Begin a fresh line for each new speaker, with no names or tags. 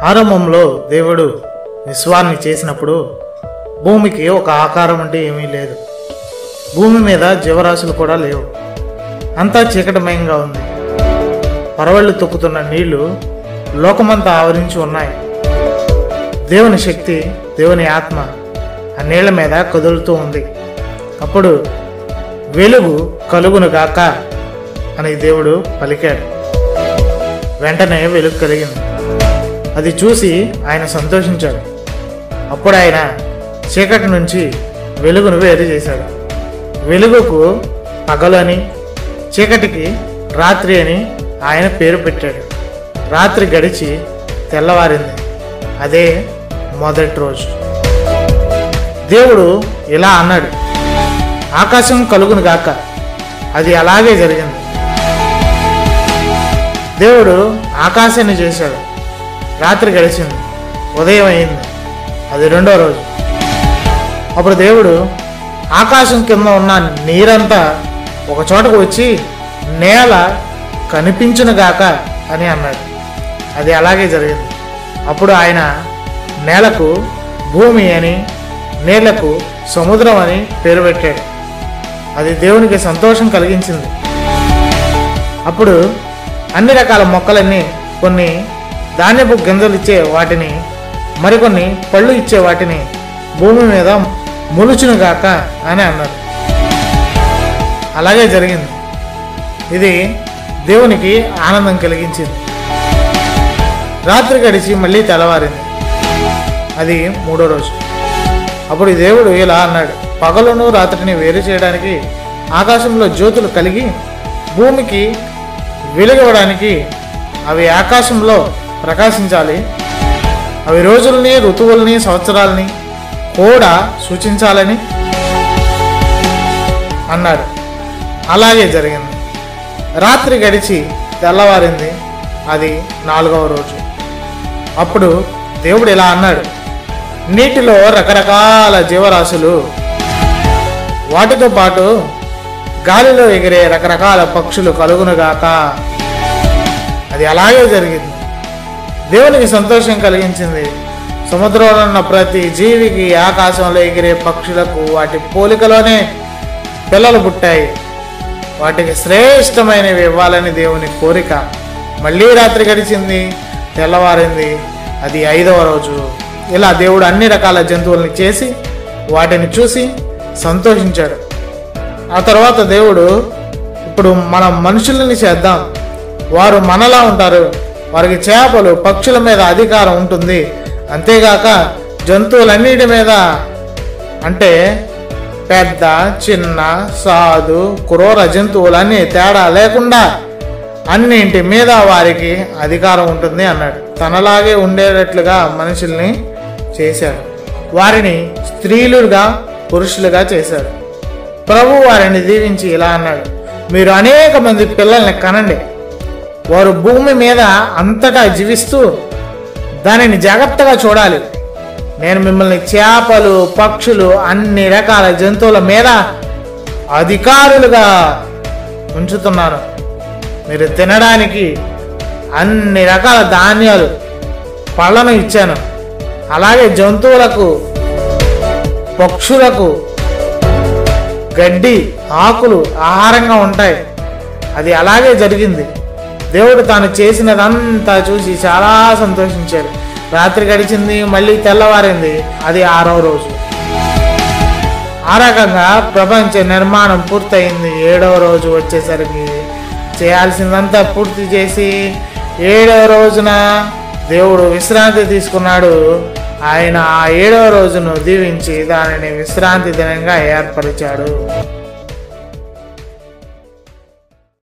ఆరంభంలో దేవుడు విశ్వాన్ని చేసినప్పుడు భూమికి ఒక ఆకారం అంటే ఏమీ లేదు భూమి మీద జీవరాశులు కూడా లేవు అంతా చీకటమయంగా ఉంది పరవళ్ళు తొక్కుతున్న నీళ్లు లోకమంతా ఆవరించి ఉన్నాయి దేవుని శక్తి దేవుని ఆత్మ ఆ నీళ్ల మీద కదులుతూ ఉంది అప్పుడు వెలుగు కలుగును గాక అని దేవుడు పలికాడు వెంటనే వెలుగు కలిగింది అది చూసి ఆయన సంతోషించాడు అప్పుడు ఆయన చీకటి నుంచి వెలుగును వేరు చేశాడు వెలుగుకు పగలని చీకటికి రాత్రి అని ఆయన పేరు పెట్టాడు రాత్రి గడిచి తెల్లవారింది అదే మొదటి రోజు దేవుడు ఇలా అన్నాడు ఆకాశం కలుగును గాక అది అలాగే జరిగింది దేవుడు ఆకాశాన్ని చేశాడు రాత్రి గడిచింది ఉదయం అయింది అది రెండో రోజు అప్పుడు దేవుడు ఆకాశం కింద ఉన్న నీరంతా ఒక చోటకు వచ్చి నేల కనిపించునుగాక అని అన్నాడు అది అలాగే జరిగింది అప్పుడు ఆయన నేలకు భూమి అని నీళ్లకు సముద్రం అని పేరు పెట్టాడు అది దేవునికి సంతోషం కలిగించింది అప్పుడు అన్ని రకాల మొక్కలన్నీ కొన్ని ధాన్యపు గింజలు ఇచ్చే వాటిని మరికొన్ని పళ్ళు ఇచ్చే వాటిని భూమి మీద మొలుచునుగాక అని అన్నారు అలాగే జరిగింది ఇది దేవునికి ఆనందం కలిగించింది రాత్రి గడిచి మళ్ళీ తెల్లవారింది అది మూడో రోజు అప్పుడు దేవుడు ఇలా అన్నాడు పగలును రాత్రిని వేరు చేయడానికి ఆకాశంలో జ్యోతులు కలిగి భూమికి వెలుగవడానికి అవి ఆకాశంలో ప్రకాశించాలి అవి రోజుల్ని ఋతువుల్ని సంవత్సరాలని కూడా సూచించాలని అన్నాడు అలాగే జరిగింది రాత్రి గడిచి తెల్లవారింది అది నాలుగవ రోజు అప్పుడు దేవుడు ఇలా అన్నాడు నీటిలో రకరకాల జీవరాశులు వాటితో పాటు గాలిలో ఎగిరే రకరకాల పక్షులు కలుగునుగాక అది అలాగే జరిగింది దేవునికి సంతోషం కలిగించింది సముద్రంలో ఉన్న ప్రతి జీవికి ఆకాశంలో ఎగిరే పక్షులకు వాటి పోలికలోనే పిల్లలు పుట్టాయి వాటికి శ్రేష్టమైనవి ఇవ్వాలని దేవుని కోరిక మళ్ళీ రాత్రి గడిచింది తెల్లవారింది అది ఐదవ రోజు ఇలా దేవుడు అన్ని రకాల జంతువుల్ని చేసి వాటిని చూసి సంతోషించాడు ఆ తర్వాత దేవుడు ఇప్పుడు మనం మనుషులని చేద్దాం వారు మనలా ఉంటారు వారికి చేపలు పక్షుల మీద అధికారం ఉంటుంది అంతేగాక జంతువులన్నిటి మీద అంటే పెద్ద చిన్న సాధు క్రూర జంతువులన్నీ తేడా లేకుండా అన్నింటి మీద వారికి అధికారం ఉంటుంది అన్నాడు తనలాగే ఉండేటట్లుగా మనుషుల్ని చేశాడు వారిని స్త్రీలుగా పురుషులుగా చేశాడు ప్రభు వారిని దీవించి ఇలా అన్నాడు మీరు అనేక మంది పిల్లల్ని కనండి వారు భూమి మీద అంతటా జీవిస్తూ దానిని జాగ్రత్తగా చూడాలి నేను మిమ్మల్ని చేపలు పక్షులు అన్ని రకాల జంతువుల మీద అధికారులుగా ఉంచుతున్నాను మీరు తినడానికి అన్ని రకాల ధాన్యాలు పళ్ళను ఇచ్చాను అలాగే జంతువులకు పక్షులకు గడ్డి ఆకులు ఆహారంగా ఉంటాయి అది అలాగే జరిగింది దేవుడు తాను చేసినదంతా చూసి చాలా సంతోషించాడు రాత్రి గడిచింది మళ్ళీ తెల్లవారింది అది ఆరో రోజు ఆ రకంగా ప్రపంచ నిర్మాణం పూర్తయింది ఏడవ రోజు వచ్చేసరికి చేయాల్సిందంతా పూర్తి చేసి ఏడవ రోజున దేవుడు విశ్రాంతి తీసుకున్నాడు ఆయన ఆ ఏడవ రోజును దీవించి దానిని విశ్రాంతి దినంగా ఏర్పరిచాడు